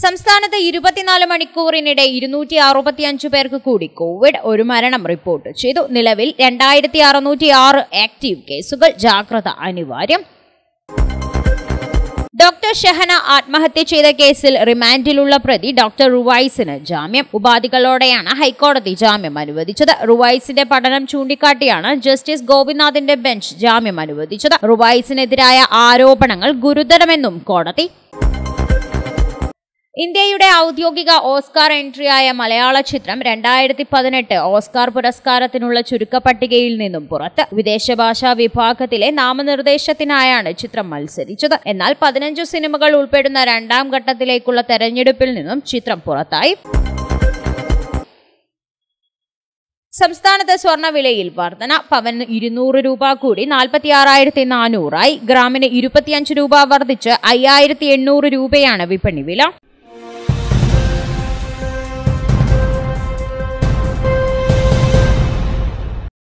സംസ്ഥാനത്ത് ഇരുപത്തിനാല് മണിക്കൂറിനിടെ ഇരുന്നൂറ്റി അറുപത്തിയഞ്ച് പേർക്ക് കൂടി കോവിഡ് ഒരു മരണം റിപ്പോർട്ട് ചെയ്തു നിലവിൽ രണ്ടായിരത്തി അറുന്നൂറ്റി ആറ് ആക്റ്റീവ് കേസുകൾ ജാഗ്രത അനിവാര്യം ഡോക്ടർ ഷെഹന ആത്മഹത്യ ചെയ്ത കേസിൽ റിമാൻഡിലുള്ള പ്രതി ഡോക്ടർ റുവൈസിന് ജാമ്യം ഉപാധികളോടെയാണ് ഹൈക്കോടതി ജാമ്യം അനുവദിച്ചത് റുവൈസിന്റെ പഠനം ചൂണ്ടിക്കാട്ടിയാണ് ജസ്റ്റിസ് ഗോപിനാഥിന്റെ ബെഞ്ച് ജാമ്യം അനുവദിച്ചത് റുവൈസിനെതിരായ ആരോപണങ്ങൾ ഗുരുതരമെന്നും കോടതി ഇന്ത്യയുടെ ഔദ്യോഗിക ഓസ്കാർ എൻട്രിയായ മലയാള ചിത്രം രണ്ടായിരത്തി പതിനെട്ട് ഓസ്കാർ പുരസ്കാരത്തിനുള്ള ചുരുക്കപ്പട്ടികയിൽ നിന്നും പുറത്ത് വിദേശ ഭാഷാ വിഭാഗത്തിലെ നാമനിർദ്ദേശത്തിനായാണ് ചിത്രം മത്സരിച്ചത് എന്നാൽ പതിനഞ്ചു സിനിമകൾ ഉൾപ്പെടുന്ന രണ്ടാം ഘട്ടത്തിലേക്കുള്ള തെരഞ്ഞെടുപ്പിൽ നിന്നും ചിത്രം പുറത്തായി സംസ്ഥാനത്ത് സ്വർണ്ണവിലയിൽ വർധന പവന് ഇരുന്നൂറ് രൂപ കൂടി നാൽപ്പത്തി ആറായിരത്തി നാനൂറായി ഗ്രാമിന് ഇരുപത്തിയഞ്ച് രൂപ വർദ്ധിച്ച് അയ്യായിരത്തി എണ്ണൂറ് രൂപയാണ് വിപണി വില